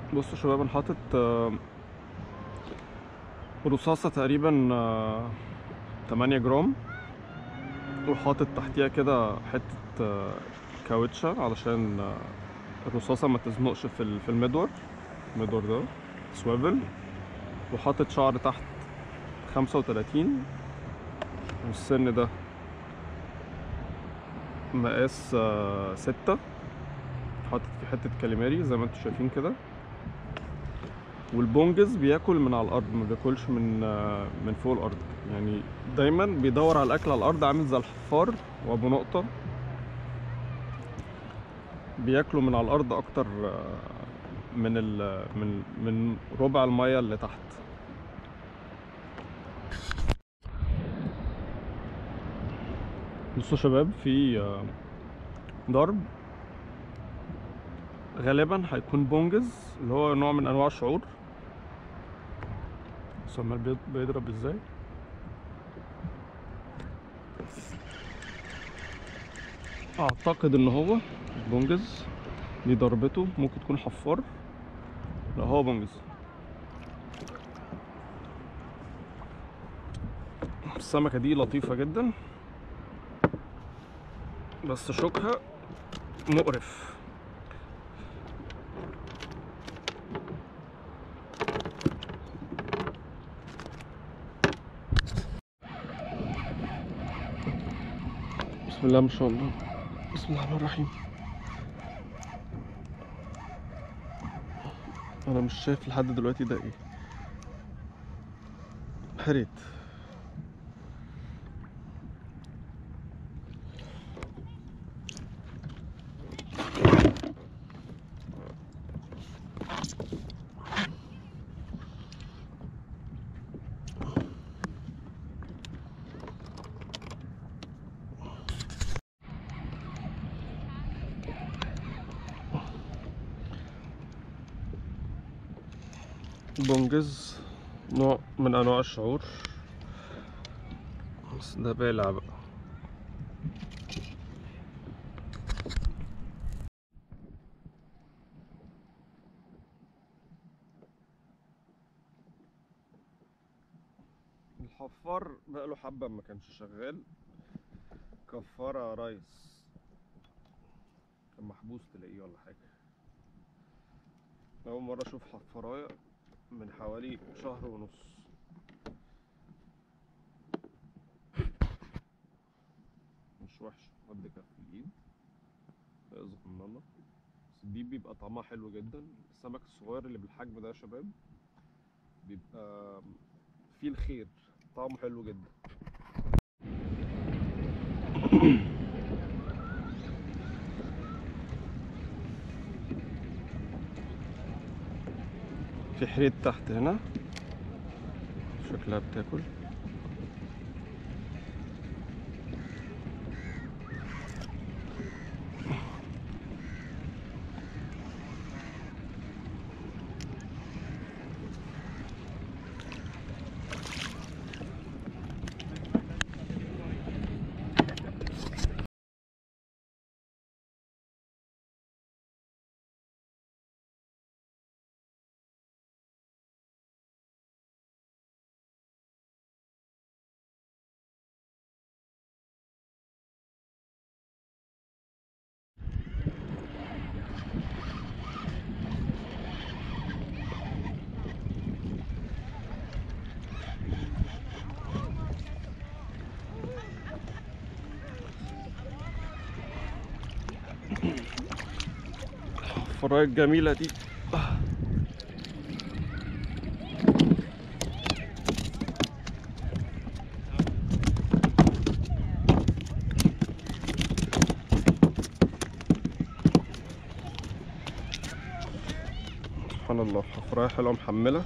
بصوا يا شباب انا حاطط آه، رصاصة تقريبا آه، 8 جرام وحاطط تحتيها كده حتة آه، كاوتشة علشان آه، الرصاصة ما تزنقش في ال- في المدور المدور ده سويفل وحاطط شعر تحت 35 والسن ده مقاس آه، ستة حاطط فيه حتة كاليماري زي ما انتم شايفين كده والبونجز بياكل من على الارض ما بياكلش من آه، من فوق الارض يعني دايما بيدور على الاكل على الارض عامل زي الحفار وابو نقطة بياكلوا من على الارض اكتر آه، من ال من من ربع المية اللي تحت بصوا يا شباب في آه، ضرب غالبا هيكون بونجز اللي هو نوع من انواع الشعور بصوا عمال بيض- بيضرب ازاي اعتقد ان هو بونجز دي ضربته ممكن تكون حفار لا هو بونجز السمكة دي لطيفة جدا بس شوكها مقرف بسم الله ما شاء الله بسم الله الرحمن الرحيم انا مش شايف لحد دلوقتي ده ايه حريت بونجز نوع من انواع الشعور بس ده بالع بقى الحفار بقاله حبة ما كانش شغال كفارة رايس كان محبوس تلاقيه ولا حاجة أول مرة أشوف حفراية من حوالي شهر ونص مش وحش قد كف الايد صغننة بس دي بيبقى طعمها حلو جدا السمك الصغير اللي بالحجم ده يا شباب بيبقى فيه الخير طعمه حلو جدا في حريت تحت هنا شكلها بتاكل الفراية الجميلة دي سبحان الله فراية حلوة محملة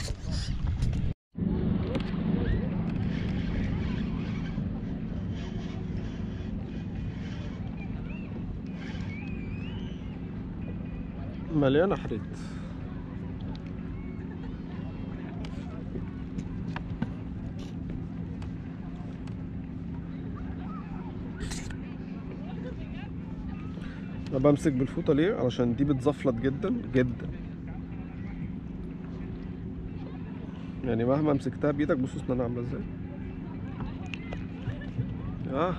مليانة حريت انا بمسك بالفوطة ليه علشان دي بتزفلط جدا جدا يعني مهما مسكتها بايدك بص اسنانها عامله ازاي اه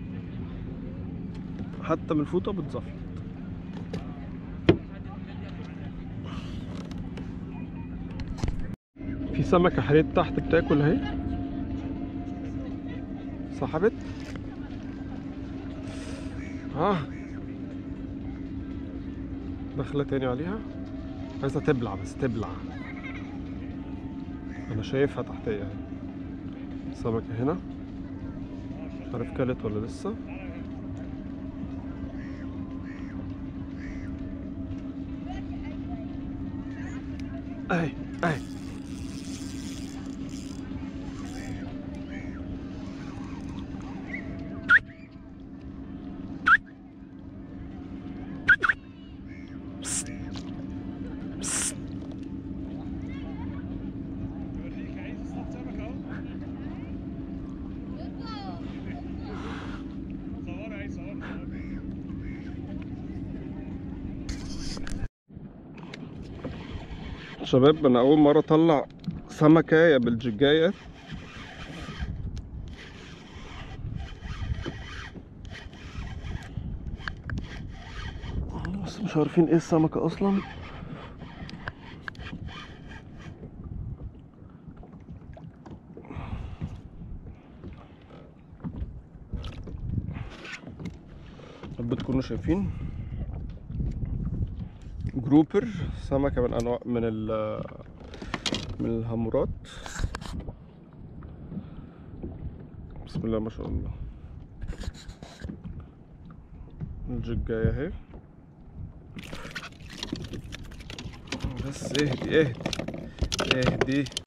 حتى من الفوطه بتزفلط في سمكة حريت تحت بتاكل اهي سحبت اه داخلة تاني عليها عايزة تبلع بس تبلع انا شايفها تحتية اهي سمكة هنا مش عارف كلت ولا لسه اهي اهي شباب انا اول مره اطلع سمكه بالججايه بس مش عارفين ايه السمكه اصلا رب تكونوا شايفين جروبر سمكة من أنواع من ال من الهامورات بسم الله ما شاء الله الججاية اهي بس اهدي اهدي اهدي